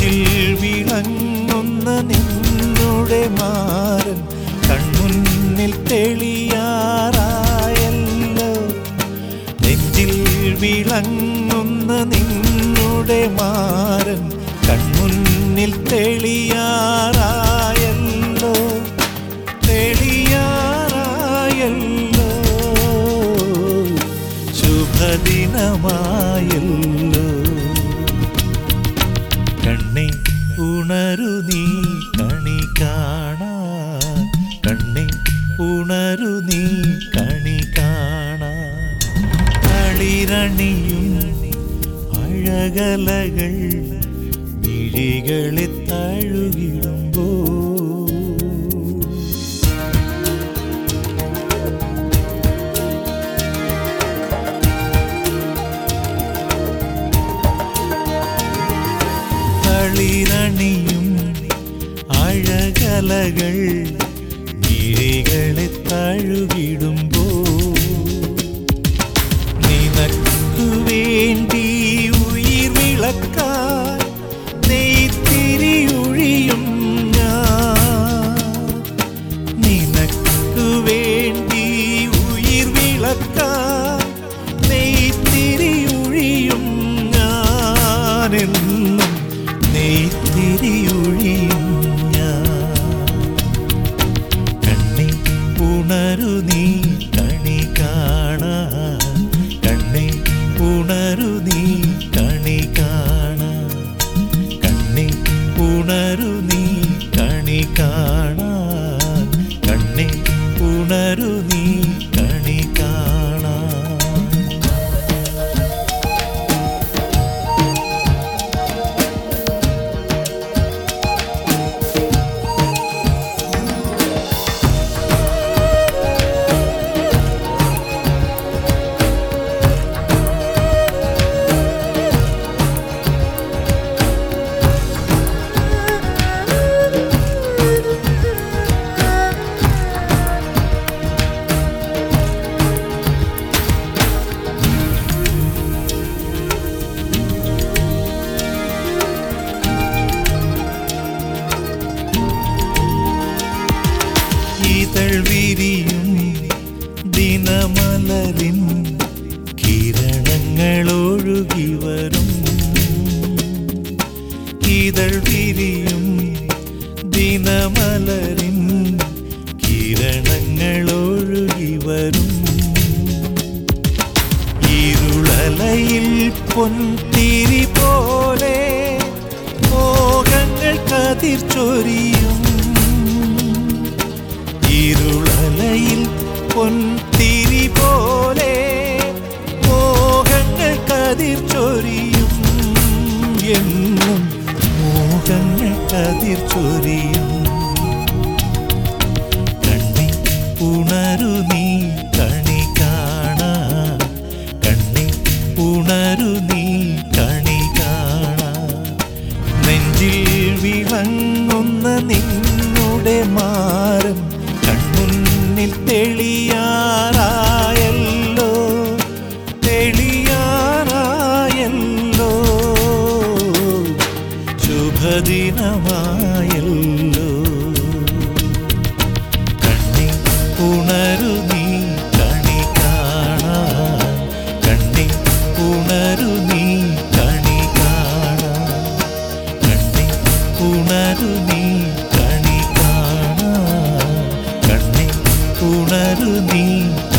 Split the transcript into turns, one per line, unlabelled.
നെഞ്ചിൽ വിളങ്ങുന്ന നിന്നുടെ മാരൻ കൺമുന്നിൽ തെളിയാറായല്ലോ നെഞ്ചിൽ വിളങ്ങുന്ന നിന്നുടെ മാരൻ കൺമുന്നിൽ തെളിയാറായല്ലോ തെളിയാറായല്ലോ ശുഭദിനമായല്ലോ കണ്ണേ ഉണരു നീ കണി കാണാൻ കണ്ണേ ഉണരു നീ കണി കാണാൻ കളിരണിയും അഴകലകൾ മിഴികളെ തഴുകിടുമ്പോ കളിരണിയും അഴകലകൾ മിഴികളെ തഴുകിടുമ്പോ നിനക്കു വേണ്ടി ഉയിർ വിളക്കാൻ നെയ്ത്തിരിയൊഴിയും ഞാൻ നിനക്കു വേണ്ടി ഉയിർ വിളക്കാൻ നെയ്ത്തിരിയൊഴിയും ഞാനെന്നും നെയ്ത്തിരിയൊഴിയും ഞാൻ കണ്ണി ഉണരു നീ കണി കാണാൻ കണ്ണി ഉണരു നീ കണി കാണാൻ കണ്ണി ഉണരു നീ കണി കാണാൻ കണ്ണി ഉണരു നീ കണി കാണാൻ ഇതൾ വിരിയും ദിനമലരിൻ കിരണങ്ങളൊഴുകി വരും ഇതൾ വിരിയും ദിനമലരിൻ കിരണങ്ങളൊഴുകി വരും ഇരുളലയിൽ പൊൻതിരി പോലെ മോഹങ്ങൾ കതിർ ചൊരിയും ഇരുളലയിൽ പൊൻതിരി പോലെ മോഹങ്ങൾ കതിർ ചൊരിയും എന്നും മോഹങ്ങൾ കതിർ ചൊരിയും കണ്ണി ഉണരു നീ കണി കാണാൻ കണ്ണി ഉണരു നീ കണി കാണാൻ നെഞ്ചിൽ വിളങ്ങുന്ന നിന്നുടെ മാറും കൺമുന്നിൽ തെളിയാറായല്ലോ തെളിയാറായല്ലോ ശുഭദിനമായല്ലോ കണ്ണി ഉണരു നീ കണി കാണാൻ കണ്ണി ഉണരു നീ കണി കാണാൻ കണ്ണി ഉണരു നീ കണി കാണാൻ കണ്ണി ഉണരു നീ